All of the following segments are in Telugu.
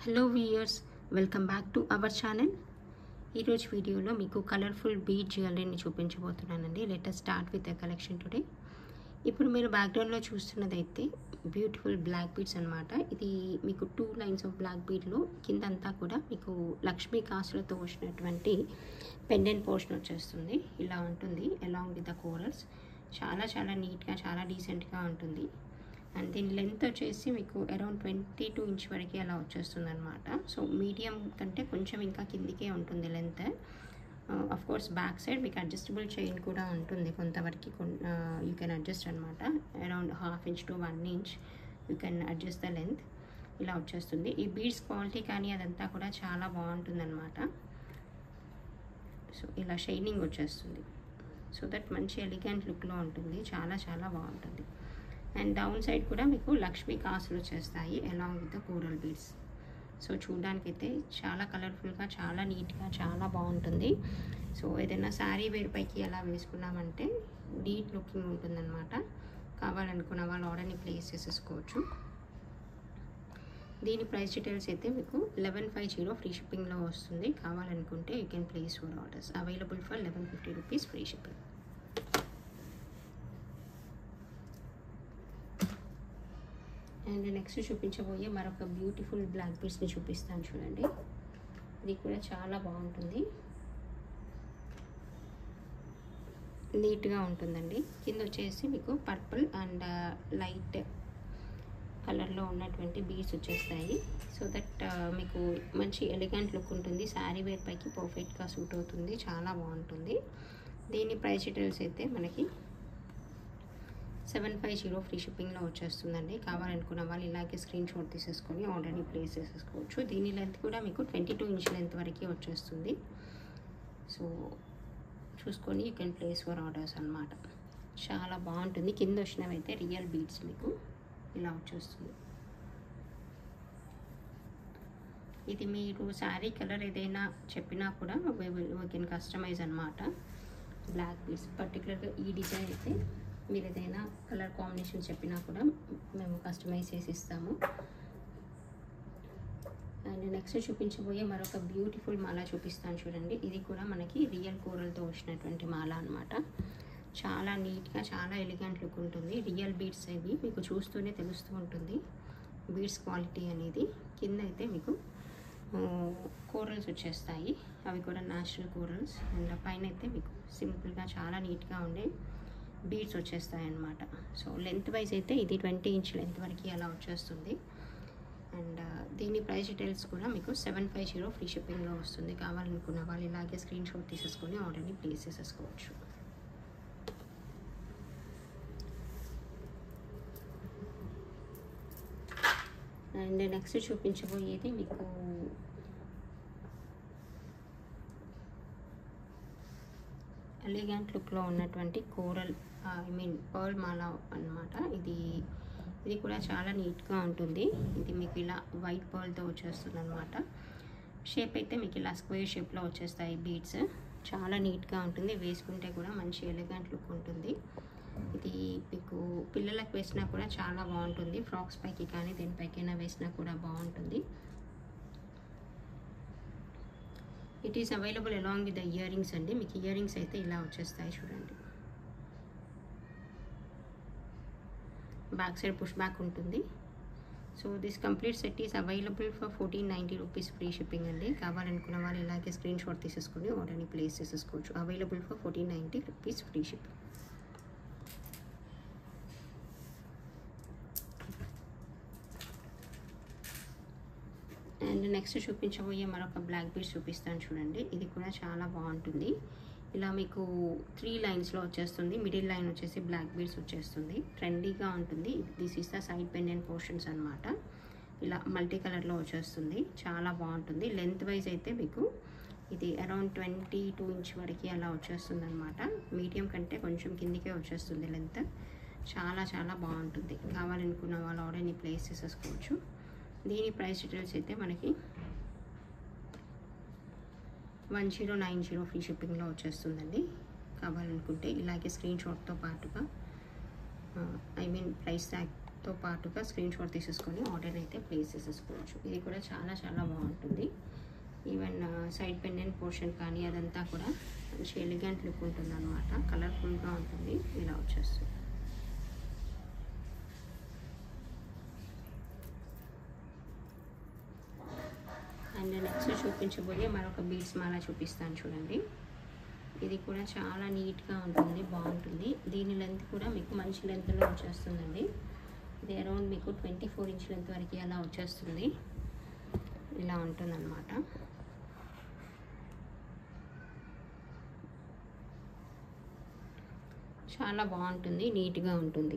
hello viewers welcome back to our channel ఈరోజు వీడియోలో మీకు కలర్ఫుల్ బీట్ జ్యువెలరీని చూపించబోతున్నానండి letter start with the collection today ఇప్పుడు మీరు బ్యాక్గ్రౌండ్లో చూస్తున్నదైతే బ్యూటిఫుల్ బ్లాక్ బీడ్స్ అనమాట ఇది మీకు టూ లైన్స్ ఆఫ్ బ్లాక్ బీడ్లో కిందంతా కూడా మీకు లక్ష్మీ కాసులతో వచ్చినటువంటి పెండెంట్ పోర్షన్ వచ్చేస్తుంది ఇలా ఉంటుంది అలాంగ్ విత్ ద కోరల్స్ చాలా చాలా నీట్గా చాలా డీసెంట్గా ఉంటుంది అండ్ దీని లెంత్ వచ్చేసి మీకు అరౌండ్ ట్వంటీ టూ ఇంచ్ వరకు అలా వచ్చేస్తుంది అనమాట సో మీడియం కంటే కొంచెం ఇంకా కిందికే ఉంటుంది length of course back side మీకు అడ్జస్టబుల్ చైన్ కూడా ఉంటుంది కొంతవరకు యూ కెన్ అడ్జస్ట్ అనమాట around half inch to one inch you can adjust the length ఇలా వచ్చేస్తుంది ఈ బీడ్స్ క్వాలిటీ కానీ అదంతా కూడా చాలా బాగుంటుంది అనమాట సో ఇలా షైనింగ్ వచ్చేస్తుంది సో దట్ మంచి ఎలిగెంట్ లుక్లో ఉంటుంది చాలా చాలా బాగుంటుంది అండ్ డౌన్ సైడ్ కూడా మీకు లక్ష్మీ కాసులు వచ్చేస్తాయి along with the coral beads so చూడడానికి అయితే చాలా కలర్ఫుల్గా చాలా నీట్గా చాలా బాగుంటుంది సో ఏదైనా శారీ వేర్ పైకి ఎలా వేసుకున్నామంటే డీట్ లుకింగ్ ఉంటుందన్నమాట కావాలనుకున్న వాళ్ళు ఆర్డర్ని ప్లేస్ చేసేసుకోవచ్చు దీని ప్రైస్ డీటెయిల్స్ అయితే మీకు లెవెన్ ఫైవ్ జీరో ఫ్రీ షిప్పింగ్లో వస్తుంది కావాలనుకుంటే you can place for orders available for eleven fifty rupees free shipping and next చూపించబోయే మరొక బ్యూటిఫుల్ బ్లాక్ బీడ్స్ని చూపిస్తాను చూడండి ఇది కూడా చాలా బాగుంటుంది నీట్గా ఉంటుందండి కింద వచ్చేసి మీకు పర్పుల్ అండ్ లైట్ కలర్లో ఉన్నటువంటి బీడ్స్ వచ్చేస్తాయి సో దట్ మీకు మంచి ఎలిగెంట్ లుక్ ఉంటుంది శారీ వేర్ పైకి పర్ఫెక్ట్గా సూట్ అవుతుంది చాలా బాగుంటుంది దీని ప్రైస్ డీటెయిల్స్ అయితే మనకి సెవెన్ ఫైవ్ జీరో ఫ్రీ షిప్పింగ్లో వచ్చేస్తుందండి కావాలనుకున్న వాళ్ళు ఇలాగే స్క్రీన్ షాట్ తీసేసుకొని ఆర్డర్ని ప్లేస్ చేసేసుకోవచ్చు దీని లెంత్ కూడా మీకు ట్వంటీ టూ ఇంచ్ లెంత్ వరకు వచ్చేస్తుంది సో చూసుకొని you can place for orders అనమాట చాలా బాగుంటుంది కింద వచ్చినవైతే రియల్ బీడ్స్ మీకు ఇలా వచ్చేస్తుంది ఇది మీరు శారీ కలర్ ఏదైనా చెప్పినా కూడా వీ కెన్ కస్టమైజ్ అనమాట బ్లాక్ బీడ్స్ పర్టికులర్గా ఈ డిజైన్ అయితే మీరు ఏదైనా కలర్ కాంబినేషన్ చెప్పినా కూడా మేము కస్టమైజ్ చేసి ఇస్తాము అండ్ నెక్స్ట్ చూపించబోయే మరొక బ్యూటిఫుల్ మాల చూపిస్తాను చూడండి ఇది కూడా మనకి రియల్ కూరలతో వచ్చినటువంటి మాల అనమాట చాలా నీట్గా చాలా ఎలిగెంట్ లుక్ ఉంటుంది రియల్ బీడ్స్ అవి మీకు చూస్తూనే తెలుస్తూ ఉంటుంది బీడ్స్ క్వాలిటీ అనేది కింద అయితే మీకు కూరల్స్ వచ్చేస్తాయి అవి కూడా న్యాచురల్ కూరల్స్ అండ్ పైన అయితే మీకు సింపుల్గా చాలా నీట్గా ఉండే బీడ్స్ వచ్చేస్తాయి అన్నమాట సో లెంత్ వైజ్ అయితే ఇది ట్వంటీ ఇంచ్ లెంత్ వరకు అలా వచ్చేస్తుంది అండ్ దీని ప్రైస్ డీటెయిల్స్ కూడా మీకు సెవెన్ ఫైవ్ జీరో ఫ్రీ షిప్పింగ్లో వస్తుంది కావాలనుకున్న వాళ్ళు ఇలాగే స్క్రీన్ షాట్ తీసేసుకొని ఆర్డర్ని ప్లేస్ చేసేసుకోవచ్చు అండ్ నెక్స్ట్ చూపించబోయేది మీకు ఎలిగెంట్ లుక్లో ఉన్నటువంటి కోరల్ ఐ మీన్ పర్ల్ మాల అనమాట ఇది ఇది కూడా చాలా నీట్గా ఉంటుంది ఇది మీకు ఇలా వైట్ పర్ల్తో వచ్చేస్తుంది అనమాట షేప్ అయితే మీకు ఇలా స్క్వేర్ షేప్లో వచ్చేస్తాయి బీడ్స్ చాలా నీట్గా ఉంటుంది వేసుకుంటే కూడా మంచి ఎలిగెంట్ లుక్ ఉంటుంది ఇది మీకు పిల్లలకు వేసినా కూడా చాలా బాగుంటుంది ఫ్రాక్స్ పైకి కానీ దేనిపైకైనా వేసినా కూడా బాగుంటుంది it is available along with the earrings అండి మీకు ఇయర్ రింగ్స్ అయితే ఇలా వచ్చేస్తాయి చూడండి బ్యాక్ సైడ్ పుష్ బ్యాక్ ఉంటుంది so this complete set is available for fourteen ninety rupees free shipping అండి కావాలనుకున్న వాళ్ళు ఇలాగే స్క్రీన్ షాట్ తీసేసుకొని ఆర్డర్ని ప్లేస్ చేసేసుకోవచ్చు available for fourteen ninety rupees free shipping and next చూపించబోయే మరొక బ్లాక్ బీడ్స్ చూపిస్తాను చూడండి ఇది కూడా చాలా బాగుంటుంది ఇలా మీకు త్రీ లైన్స్లో వచ్చేస్తుంది మిడిల్ లైన్ వచ్చేసి బ్లాక్ బీడ్స్ వచ్చేస్తుంది ట్రెండీగా ఉంటుంది this is the side pendant portions అనమాట ఇలా మల్టీ కలర్లో వచ్చేస్తుంది చాలా బాగుంటుంది లెంత్ వైజ్ అయితే మీకు ఇది అరౌండ్ ట్వంటీ టూ ఇంచ్ వరకు అలా వచ్చేస్తుంది అనమాట మీడియం కంటే కొంచెం కిందికే వచ్చేస్తుంది లెంత్ చాలా చాలా బాగుంటుంది కావాలనుకున్న వాళ్ళు ఆర్డర్ని ప్లేస్ చేసేసుకోవచ్చు దీని ప్రైస్ డీటెయిల్స్ అయితే మనకి one zero nine zero free షిప్పింగ్లో వచ్చేస్తుందండి కావాలనుకుంటే ఇలాగే స్క్రీన్ షాట్తో పాటుగా ఐ మీన్ ప్రైస్ ట్యాగ్ తో పాటుగా స్క్రీన్ షాట్ తీసేసుకొని ఆర్డర్ అయితే ప్లేస్ చేసేసుకోవచ్చు ఇది కూడా చాలా చాలా బాగుంటుంది ఈవెన్ సైడ్ పెండెంట్ పోర్షన్ కానీ అదంతా కూడా మంచి ఎలిగెంట్ లుక్ ఉంటుంది అనమాట కలర్ఫుల్గా ఉంటుంది ఇలా వచ్చేస్తుంది అండ్ నెక్స్ట్ చూపించబోయే మరొక బీడ్స్ మాల చూపిస్తాను చూడండి ఇది కూడా చాలా నీట్గా ఉంటుంది బాగుంటుంది దీని లెంత్ కూడా మీకు మంచి లెంత్లో వచ్చేస్తుందండి ఇది అరౌండ్ మీకు ట్వంటీ ఫోర్ ఇంచ్ లెంత్ వరకు అలా వచ్చేస్తుంది ఇలా ఉంటుందన్నమాట చాలా బాగుంటుంది నీట్గా ఉంటుంది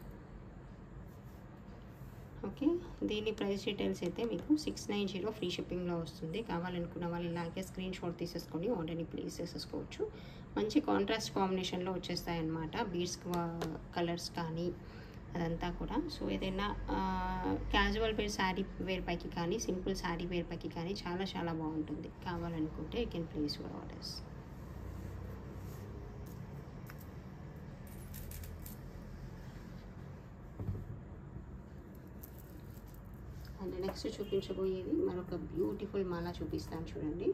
ఓకే దీని ప్రైస్ డీటెయిల్స్ అయితే మీకు సిక్స్ నైన్ జీరో ఫ్రీ షిప్పింగ్లో వస్తుంది కావాలనుకున్న వాళ్ళు ఇలాగే స్క్రీన్ షాట్ తీసేసుకొని ఆర్డర్ని ప్లేస్ చేసేసుకోవచ్చు మంచి కాంట్రాస్ట్ కాంబినేషన్లో వచ్చేస్తాయి అన్నమాట బీడ్స్ కలర్స్ కానీ అదంతా కూడా సో ఏదైనా క్యాజువల్ వేర్ శారీ వేర్ పైకి కానీ సింపుల్ శారీ వేర్ పైకి కానీ చాలా చాలా బాగుంటుంది కావాలనుకుంటే you can place your orders and next చూపించబోయేది మరొక బ్యూటిఫుల్ మాల చూపిస్తాను చూడండి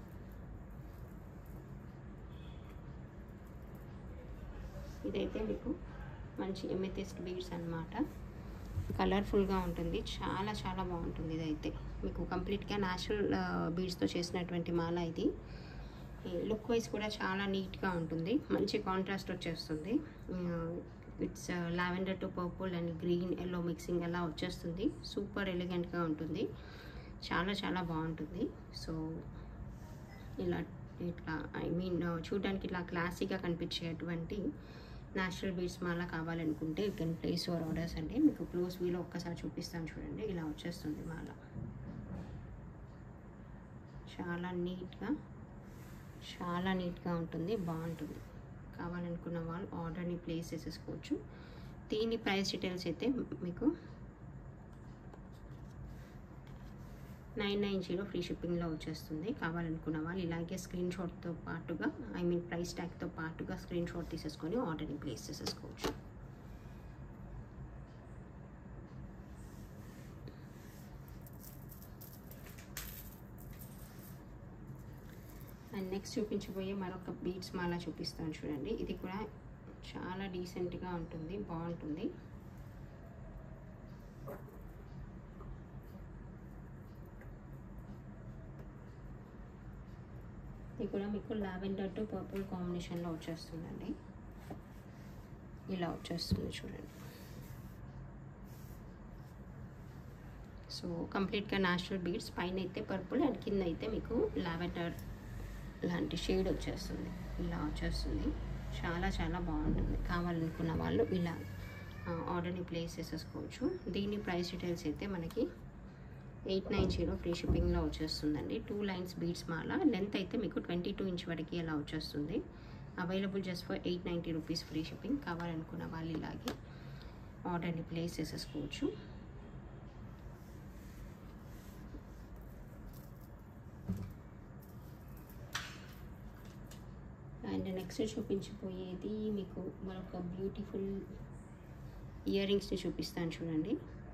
ఇదైతే మీకు మంచి ఎమెథిస్ట్ బీడ్స్ అనమాట కలర్ఫుల్గా ఉంటుంది చాలా చాలా బాగుంటుంది ఇదైతే మీకు కంప్లీట్గా న్యాచురల్ బీడ్స్తో చేసినటువంటి మాల ఇది లుక్ వైజ్ కూడా చాలా నీట్గా ఉంటుంది మంచి కాంట్రాస్ట్ వచ్చేస్తుంది it's lavender to purple and green yellow mixing అలా వచ్చేస్తుంది సూపర్ ఎలిగెంట్గా ఉంటుంది చాలా చాలా బాగుంటుంది సో ఇలా ఇట్లా ఐ మీన్ చూడడానికి ఇట్లా క్లాసీగా కనిపించేటువంటి న్యాచురల్ బీడ్స్ మాల కావాలనుకుంటే you can place your orders అండి మీకు క్లోజ్ వీలో ఒక్కసారి చూపిస్తాను చూడండి ఇలా వచ్చేస్తుంది మాల చాలా నీట్గా చాలా నీట్గా ఉంటుంది బాగుంటుంది కావాలనుకున్న వాళ్ళు ఆర్డర్ని ప్లేస్ చేసేసుకోవచ్చు దీని ప్రైస్ డీటెయిల్స్ అయితే మీకు నైన్ నైన్ జీరో ఫ్రీ షిప్పింగ్లో వచ్చేస్తుంది కావాలనుకున్న వాళ్ళు ఇలాగే స్క్రీన్ షాట్తో పాటుగా ఐ మీన్ ప్రైస్ ట్యాగ్తో పాటుగా స్క్రీన్ షాట్ తీసేసుకొని ఆర్డర్ని ప్లేస్ చేసేసుకోవచ్చు అండ్ నెక్స్ట్ చూపించబోయే మరొక బీట్స్ మాల చూపిస్తాను చూడండి ఇది కూడా చాలా డీసెంట్గా ఉంటుంది బాగుంటుంది ఇది కూడా మీకు లావెండర్ టు పర్పుల్ కాంబినేషన్లో వచ్చేస్తుందండి ఇలా వచ్చేస్తుంది చూడండి సో కంప్లీట్గా న్యాచురల్ బీడ్స్ పైన అయితే పర్పుల్ అండ్ కింద అయితే మీకు లావెండర్ లాంటి షేడ్ వచ్చేస్తుంది ఇలా వచ్చేస్తుంది చాలా చాలా బాగుంటుంది కావాలనుకున్న వాళ్ళు ఇలా ఆర్డర్ని ప్లేస్ చేసేసుకోవచ్చు దీని ప్రైస్ డీటెయిల్స్ అయితే మనకి ఎయిట్ నైన్ జీరో ఫ్రీ షిప్పింగ్లో వచ్చేస్తుందండి టూ లైన్స్ బీడ్స్ మాల లెంత్ అయితే మీకు ట్వంటీ టూ ఇంచ్ వరకు అలా వచ్చేస్తుంది available just for eight ninety rupees free shipping కావాలనుకున్న వాళ్ళు ఇలాగే ఆర్డర్ని ప్లేస్ చేసేసుకోవచ్చు అండ్ నెక్స్ట్ చూపించిపోయేది మీకు మరొక బ్యూటిఫుల్ ఇయర్ రింగ్స్ని చూపిస్తాను చూడండి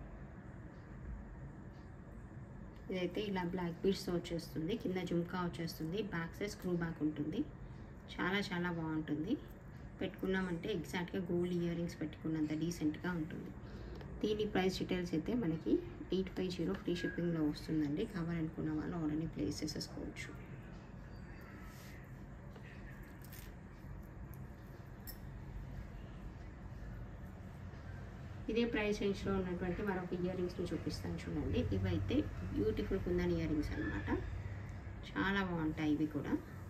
ఇదైతే ఇలా బ్లాక్ బీడ్స్తో వచ్చేస్తుంది కింద జుమ్కా వచ్చేస్తుంది బ్యాక్ సైడ్ స్క్రూ బ్యాక్ ఉంటుంది చాలా చాలా బాగుంటుంది పెట్టుకున్నామంటే ఎగ్జాక్ట్గా గోల్డ్ ఇయర్ రింగ్స్ పెట్టుకున్నంత డీసెంట్గా ఉంటుంది దీని ప్రైస్ డీటెయిల్స్ అయితే మనకి ఎయిట్ ఫైవ్ జీరో ఫ్రీ షిప్పింగ్లో వస్తుందండి కావాలనుకున్న వాళ్ళు ఆర్డర్ని ప్లేస్ చేసేసుకోవచ్చు ఇదే ప్రైస్ రేంజ్లో ఉన్నటువంటి మరొక ఇయర్ రింగ్స్ని చూపిస్తాను చూడండి ఇవైతే బ్యూటిఫుల్ కుందన్ ఇయర్ రింగ్స్ అనమాట చాలా బాగుంటాయి ఇవి కూడా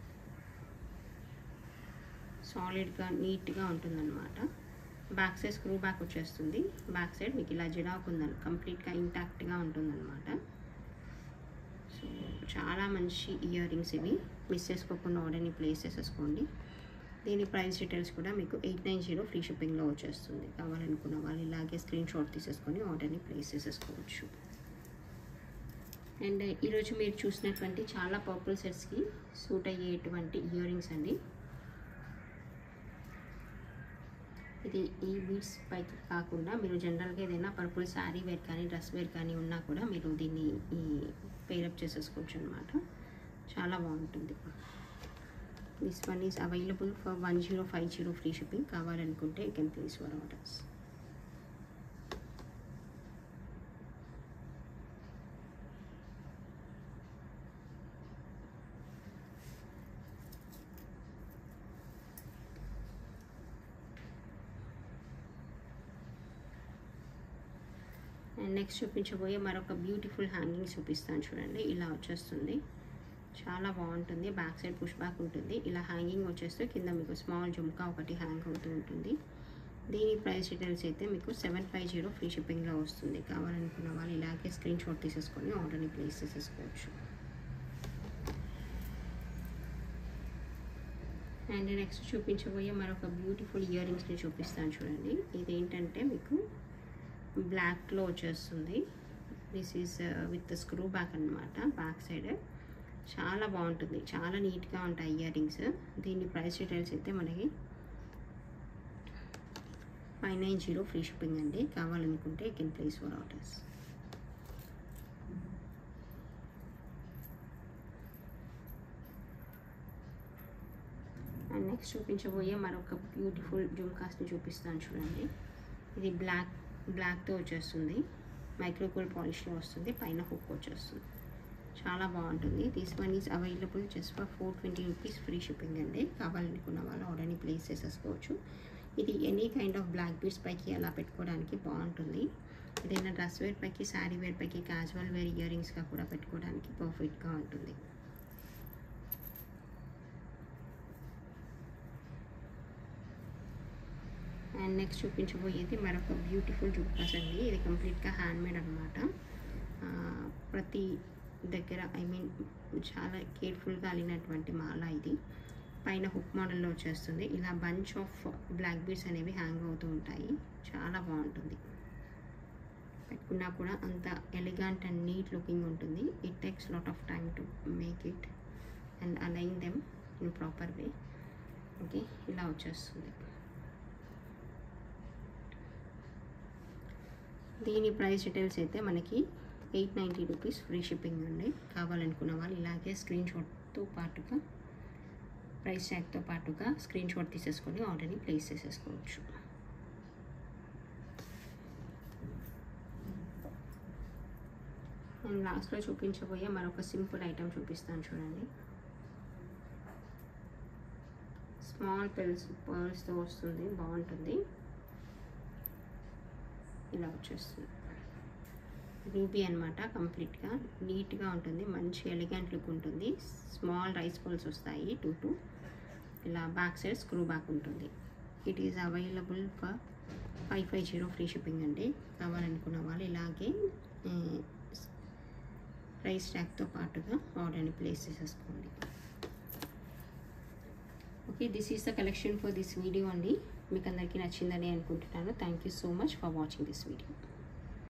సాలిడ్గా నీట్గా ఉంటుందన్నమాట బ్యాక్ సైడ్ స్క్రూ బ్యాక్ వచ్చేస్తుంది బ్యాక్ సైడ్ మీకు ఇలా జిడా కుందన్ కంప్లీట్గా ఇంటాక్ట్గా ఉంటుందన్నమాట సో చాలా మంచి ఇయర్ రింగ్స్ ఇవి మిస్ చేసుకోకుండా ఆర్డర్ని ప్లేస్ చేసేసుకోండి దీని ప్రైస్ డీటెయిల్స్ కూడా మీకు ఎయిట్ నైన్ జీరో ఫ్రీ షిప్పింగ్లో వచ్చేస్తుంది కావాలనుకున్న వాళ్ళు ఇలాగే స్క్రీన్ షాట్ తీసేసుకొని ఆర్డర్ని ప్లేస్ చేసేసుకోవచ్చు అండ్ ఈరోజు మీరు చూసినటువంటి చాలా పర్పుల్ సెట్స్కి సూట్ అయ్యేటువంటి ఇయర్ రింగ్స్ అండి ఇది ఇది ఈ బీడ్స్ పైకి కాకుండా మీరు జనరల్గా ఏదైనా పర్పుల్ శారీ వేర్ కానీ డ్రెస్ వేర్ కానీ ఉన్నా కూడా మీరు దీన్ని ఈ పేరప్ చేసేసుకోవచ్చు అనమాట చాలా బాగుంటుంది this one is available for one zero five zero free shipping కావాలనుకుంటే you can place for orders and next చూపించబోయే మరొక బ్యూటిఫుల్ హ్యాంగింగ్ చూపిస్తాను చూడండి ఇలా వచ్చేస్తుంది చాలా బాగుంటుంది బ్యాక్ సైడ్ పుష్ బ్యాక్ ఉంటుంది ఇలా హ్యాంగింగ్ వచ్చేస్తే కింద మీకు స్మాల్ జుమ్కా ఒకటి హ్యాంగ్ అవుతూ ఉంటుంది దీని ప్రైస్ డీటెయిల్స్ అయితే మీకు సెవెన్ ఫైవ్ జీరో ఫ్రీ షిప్పింగ్లో వస్తుంది కావాలనుకున్న వాళ్ళు ఇలాగే స్క్రీన్ షాట్ తీసేసుకొని ఆర్డర్ని ప్లేస్ చేసేసుకోవచ్చు అండ్ నెక్స్ట్ చూపించబోయే మరొక బ్యూటిఫుల్ ఇయర్ రింగ్స్ని చూపిస్తాను చూడండి ఇదేంటంటే మీకు బ్లాక్లో వచ్చేస్తుంది this is with screw back అనమాట బ్యాక్ సైడ్ చాలా బాగుంటుంది చాలా నీట్గా ఉంటాయి ఇయర్ రింగ్స్ దీని ప్రైస్ డీటెయిల్స్ అయితే మనకి five nine zero free shipping అండి కావాలనుకుంటే can place for orders and next చూపించబోయే మరొక బ్యూటిఫుల్ జుమ్కాస్ని చూపిస్తాను చూడండి ఇది బ్లాక్ బ్లాక్తో వచ్చేస్తుంది మైక్రోకోల్ పాలిష్లో వస్తుంది పైన హుక్ వచ్చేస్తుంది చాలా బాగుంటుంది this one is available just for four twenty rupees free shipping అండి కావాలనుకున్న వాళ్ళు ఆర్డర్ని ప్లేస్ చేసేసుకోవచ్చు ఇది any kind of black beads పైకి అలా పెట్టుకోవడానికి బాగుంటుంది ఏదైనా డ్రెస్ వేర్ పైకి శారీ వేర్ పైకి క్యాజువల్ వేర్ ఇయర్ రింగ్స్గా కూడా పెట్టుకోవడానికి పర్ఫెక్ట్గా ఉంటుంది అండ్ నెక్స్ట్ చూపించబోయేది మరొక బ్యూటిఫుల్ జుబ్కాస్ అండి ఇది కంప్లీట్గా హ్యాండ్మేడ్ అనమాట ప్రతి దగ్గర ఐ మీన్ చాలా కేర్ఫుల్గా అలిగినటువంటి మాల ఇది పైన హుక్ మోడల్లో వచ్చేస్తుంది ఇలా బంచ్ ఆఫ్ బ్లాక్ బీడ్స్ అనేవి హ్యాంగ్ అవుతూ ఉంటాయి చాలా బాగుంటుంది పెట్టుకున్నా కూడా అంత ఎలిగాంట్ అండ్ నీట్ లుకింగ్ ఉంటుంది it takes lot of time to make it and align them in proper way okay ఇలా వచ్చేస్తుంది దీని ప్రైస్ డీటెయిల్స్ అయితే మనకి eight ninety rupees free shipping అండి కావాలనుకున్న వాళ్ళు ఇలాగే స్క్రీన్ షాట్తో పాటుగా ప్రైస్ ట్యాగ్తో పాటుగా స్క్రీన్ షాట్ తీసేసుకొని ఆర్డర్ని ప్లేస్ చేసేసుకోవచ్చు నేను లాస్ట్లో చూపించబోయే మరొక సింపుల్ ఐటెం చూపిస్తాను చూడండి స్మాల్ పెల్స్ పర్ల్స్తో వస్తుంది బాగుంటుంది ఇలా వచ్చేస్తుంది రూబీ అనమాట కంప్లీట్గా నీట్గా ఉంటుంది మంచి ఎలిగెంట్ లుక్ ఉంటుంది స్మాల్ రైస్ బాల్స్ వస్తాయి టూ టూ ఇలా బ్యాక్ సైడ్ స్క్రూ బ్యాక్ ఉంటుంది it is available for five five zero free shipping అండి కావాలనుకున్న వాళ్ళు ఇలాగే ప్రైస్ ట్యాగ్తో పాటుగా ఆర్డర్ని ప్లేస్ చేసేసుకోండి okay this is the collection for this video అండి మీకు అందరికీ నచ్చిందని అనుకుంటున్నాను thank you so much for watching this video